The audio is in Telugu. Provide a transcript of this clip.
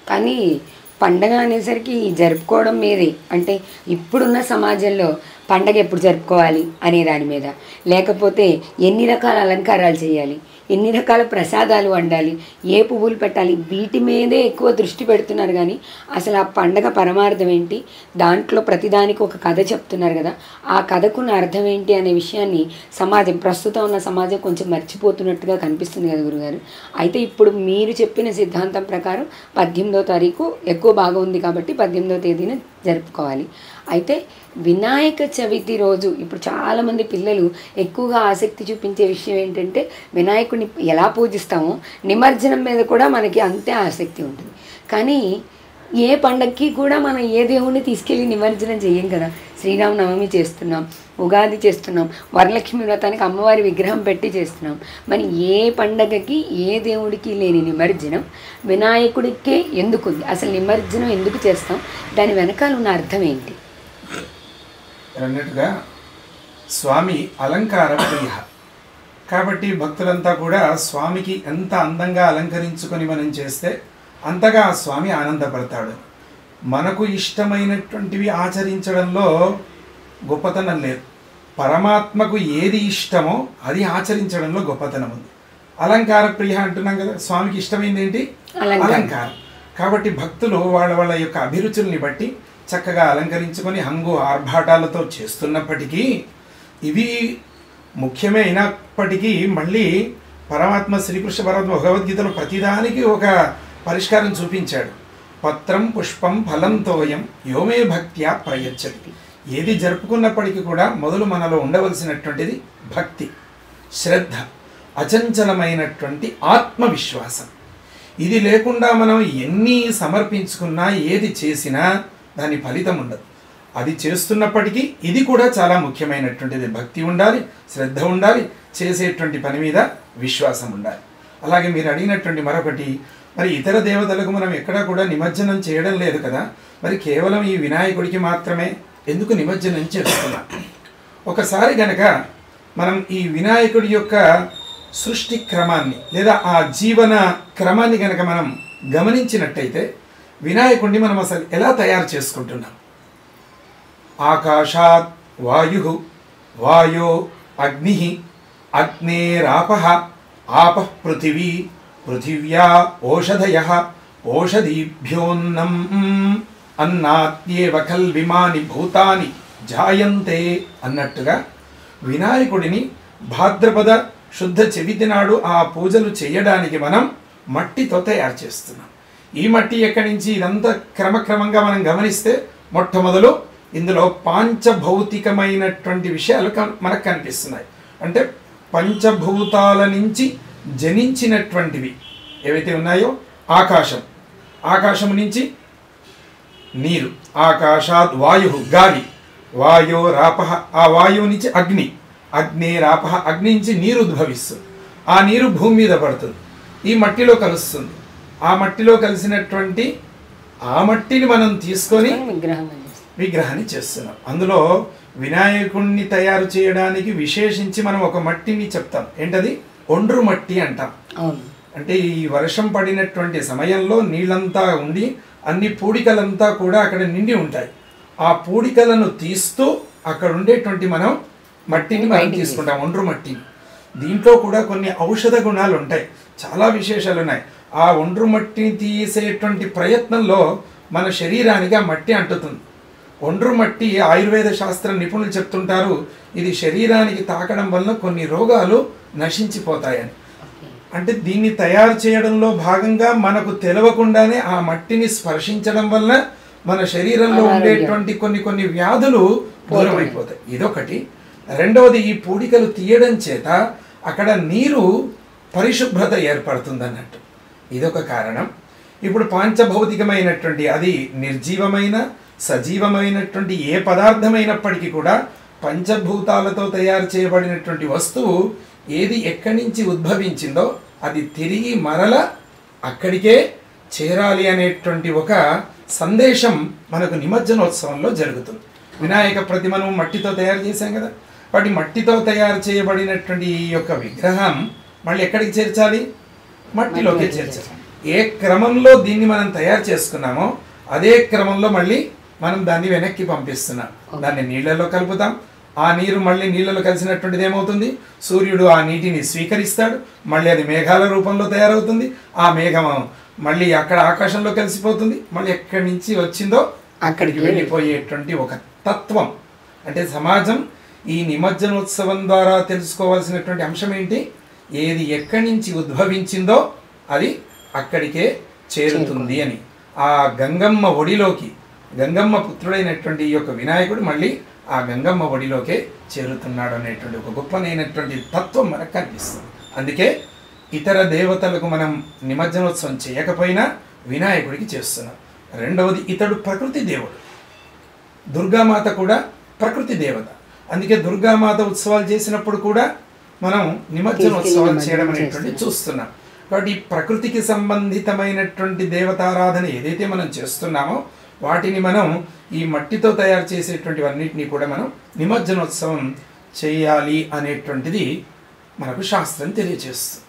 కానీ పండగ అనేసరికి జరుపుకోవడం మీదే అంటే ఇప్పుడున్న సమాజంలో పండగ ఎప్పుడు జరుపుకోవాలి అనే దాని మీద లేకపోతే ఎన్ని రకాల అలంకారాలు చేయాలి ఎన్ని రకాల ప్రసాదాలు వండాలి ఏ పువ్వులు పెట్టాలి వీటి మీదే ఎక్కువ దృష్టి పెడుతున్నారు కానీ అసలు ఆ పండగ పరమార్థం ఏంటి దాంట్లో ప్రతిదానికి ఒక కథ చెప్తున్నారు కదా ఆ కథకున్న అర్థం ఏంటి అనే విషయాన్ని సమాజం ప్రస్తుతం ఉన్న సమాజం కొంచెం మర్చిపోతున్నట్టుగా కనిపిస్తుంది కదా గురుగారు అయితే ఇప్పుడు మీరు చెప్పిన సిద్ధాంతం ప్రకారం పద్దెనిమిదో తారీఖు ఎక్కువ బాగా ఉంది కాబట్టి పద్దెనిమిదో తేదీన జరుపుకోవాలి అయితే వినాయక చవితి రోజు ఇప్పుడు చాలామంది పిల్లలు ఎక్కువగా ఆసక్తి చూపించే విషయం ఏంటంటే వినాయకుడిని ఎలా పూజిస్తామో నిమజ్జనం మీద కూడా మనకి అంతే ఆసక్తి ఉంటుంది కానీ ఏ పండక్కి కూడా మనం ఏ దేవుణ్ణి తీసుకెళ్ళి నిమజ్జనం చేయం కదా శ్రీరామనవమి చేస్తున్నాం ఉగాది చేస్తున్నాం వరలక్ష్మి వ్రతానికి అమ్మవారి విగ్రహం పెట్టి చేస్తున్నాం మరి ఏ పండగకి ఏ దేవుడికి లేని నిమజ్జనం వినాయకుడికే ఎందుకుంది అసలు నిమజ్జనం ఎందుకు చేస్తాం దాని వెనకాల ఉన్న అర్థం ఏంటి అన్నట్టుగా స్వామి అలంకార ప్రియ కాబట్టి భక్తులంతా కూడా స్వామికి ఎంత అందంగా అలంకరించుకొని మనం చేస్తే అంతగా ఆ స్వామి ఆనందపడతాడు మనకు ఇష్టమైనటువంటివి ఆచరించడంలో గొప్పతనం లేదు పరమాత్మకు ఏది ఇష్టమో అది ఆచరించడంలో గొప్పతనం ఉంది అలంకార ప్రియ అంటున్నాం కదా స్వామికి ఇష్టమైంది ఏంటి అలంకారం. అలంకారం కాబట్టి భక్తులు వాళ్ళ వాళ్ళ యొక్క అభిరుచుల్ని బట్టి చక్కగా అలంకరించుకొని హంగు ఆర్భాటాలతో చేస్తున్నప్పటికీ ఇవి ముఖ్యమే అయినప్పటికీ మళ్ళీ పరమాత్మ శ్రీకృష్ణ పరమాత్మ భగవద్గీతలో ప్రతిదానికి ఒక పరిష్కారం చూపించాడు పత్రం పుష్పం ఫలం తోయం యోమే భక్త్యా ప్రయచ్చతి ఏది జరుపుకున్నప్పటికీ కూడా మొదలు మనలో ఉండవలసినటువంటిది భక్తి శ్రద్ధ అచంచలమైనటువంటి ఆత్మవిశ్వాసం ఇది లేకుండా మనం ఎన్ని సమర్పించుకున్నా ఏది చేసినా దాని ఫలితం ఉండదు అది చేస్తున్నప్పటికీ ఇది కూడా చాలా ముఖ్యమైనటువంటిది భక్తి ఉండాలి శ్రద్ధ ఉండాలి చేసేటువంటి పని మీద విశ్వాసం ఉండాలి అలాగే మీరు అడిగినటువంటి మరొకటి మరి ఇతర దేవతలకు మనం ఎక్కడా కూడా నిమజ్జనం చేయడం లేదు కదా మరి కేవలం ఈ వినాయకుడికి మాత్రమే ఎందుకు నిమజ్జనం చేస్తున్నాం ఒకసారి గనక మనం ఈ వినాయకుడి యొక్క సృష్టి క్రమాన్ని లేదా ఆ జీవన క్రమాన్ని గనక మనం గమనించినట్టయితే వినాయకుడిని మనం అసలు ఎలా తయారు చేసుకుంటున్నాం ఆకాశాత్ వాయు వాయో అగ్ని అగ్నేరాప ఆప పృథివీ పృథివ్యా ఓషధయ ఓషధీభ్యోన్నం అన్నాత్యేవ ఖల్విమాని భూతాని జాయంతే అన్నట్టుగా వినాయకుడిని భాద్రపద శుద్ధ చవితి నాడు ఆ పూజలు చేయడానికి మనం మట్టితో తయారు చేస్తున్నాం ఈ మట్టి ఎక్కడి నుంచి ఇదంతా క్రమక్రమంగా మనం గమనిస్తే మొట్టమొదలు ఇందులో పాంచభౌతికమైనటువంటి విషయాలు కన్- మనకు కనిపిస్తున్నాయి అంటే పంచభూతాల నుంచి జనించినటువంటివి ఏవైతే ఉన్నాయో ఆకాశం ఆకాశం నుంచి నీరు ఆకాశాద్ వాయు గాలి వాయో రాప ఆ వాయువు నుంచి అగ్ని అగ్ని రాప అగ్ని నుంచి నీరు ఉద్భవిస్తుంది ఆ నీరు భూమి మీద పడుతుంది ఈ మట్టిలో కలుస్తుంది ఆ మట్టిలో కలిసినటువంటి ఆ మట్టిని మనం తీసుకొని విగ్రహంగా చేస్తాం విగ్రహాన్ని చేస్తున్నాం అందులో వినాయకుణ్ణి తయారు చేయడానికి విశేషించి మనం ఒక మట్టిని చెప్తాం ఏంటది ఒండ్రు మట్టి అంటాం అవును అంటే ఈ వర్షం పడినటువంటి సమయంలో నీళ్ళంతా ఉండి అన్ని పూడికలంతా కూడా అక్కడ నిండి ఉంటాయి ఆ పూడికలను తీస్తూ అక్కడ ఉండేటువంటి మనం మట్టిని మనం బయటికి తీసుకుంటాం ఒండ్రు మట్టిని దీంట్లో కూడా కొన్ని ఔషధ గుణాలు ఉంటాయి చాలా విశేషాలు ఉన్నాయి ఆ ఒండ్రు మట్టిని తీసేటువంటి ప్రయత్నంలో మన శరీరానికి ఆ మట్టి అంటుతుంది ఒండ్రు మట్టి ఆయుర్వేద శాస్త్ర నిపుణులు చెప్తుంటారు ఇది శరీరానికి తాకడం వలన కొన్ని రోగాలు నశించిపోతాయని అంటే దీన్ని తయారు చేయడంలో భాగంగా మనకు తెలవకుండానే ఆ మట్టిని స్పర్శించడం వల్ల మన శరీరంలో అనారోగ్యం. ఉండేటువంటి కొన్ని కొన్ని వ్యాధులు దూరం అయిపోతాయి ఇదొకటి రెండవది ఈ పూడికలు తీయడం చేత అక్కడ నీరు పరిశుభ్రత ఏర్పడుతుంది అన్నట్టు ఇదొక కారణం ఇప్పుడు పాంచభౌతికమైనటువంటి అది నిర్జీవమైన సజీవమైనటువంటి ఏ పదార్థమైనప్పటికీ కూడా పంచభూతాలతో తయారు చేయబడినటువంటి వస్తువు ఏది ఎక్కడి నుంచి ఉద్భవించిందో అది తిరిగి మరల అక్కడికే చేరాలి అనేటువంటి ఒక సందేశం మనకు నిమజ్జనోత్సవంలో జరుగుతుంది వినాయక ప్రతిమను మట్టితో తయారు చేశాం కదా వాటి మట్టితో తయారు చేయబడినటువంటి ఈ యొక్క విగ్రహం మళ్ళీ ఎక్కడికి చేర్చాలి మట్టిలోకి చేర్చాలి ఏ క్రమంలో దీన్ని మనం తయారు చేసుకున్నామో అదే క్రమంలో మళ్ళీ మనం దాన్ని వెనక్కి పంపిస్తున్నాం దాన్ని నీళ్ళలో కలుపుతాం ఆ నీరు మళ్ళీ నీళ్ళలో కలిసినటువంటిది ఏమవుతుంది సూర్యుడు ఆ నీటిని స్వీకరిస్తాడు మళ్ళీ అది మేఘాల రూపంలో తయారవుతుంది ఆ మేఘం మళ్ళీ అక్కడ ఆకాశంలో కలిసిపోతుంది మళ్ళీ ఎక్కడి నుంచి వచ్చిందో అక్కడికి వెళ్ళిపోయేటువంటి ఒక తత్వం అంటే సమాజం ఈ నిమజ్జనోత్సవం ద్వారా తెలుసుకోవాల్సినటువంటి అంశం ఏంటి ఏది ఎక్కడి నుంచి ఉద్భవించిందో అది అక్కడికే చేరుతుంది అని ఆ గంగమ్మ ఒడిలోకి గంగమ్మ పుత్రుడైనటువంటి ఈ యొక్క వినాయకుడు మళ్ళీ ఆ గంగమ్మ ఒడిలోకే చేరుతున్నాడు అనేటువంటి ఒక గొప్పనైనటువంటి తత్వం మనకు కనిపిస్తుంది అందుకే ఇతర దేవతలకు మనం నిమజ్జనోత్సవం చేయకపోయినా వినాయకుడికి చేస్తున్నాం రెండవది ఇతడు ప్రకృతి దేవుడు దుర్గామాత కూడా ప్రకృతి దేవత అందుకే దుర్గామాత ఉత్సవాలు చేసినప్పుడు కూడా మనం నిమజ్జనోత్సవాలు చేయడం అనేటువంటి చూస్తున్నాం కాబట్టి ఈ ప్రకృతికి సంబంధితమైనటువంటి దేవతారాధన ఏదైతే మనం చేస్తున్నామో వాటిని మనం ఈ మట్టితో తయారు చేసేటువంటివన్నిటినీ కూడా మనం నిమజ్జనోత్సవం చేయాలి అనేటువంటిది మనకు శాస్త్రం తెలియజేస్తుంది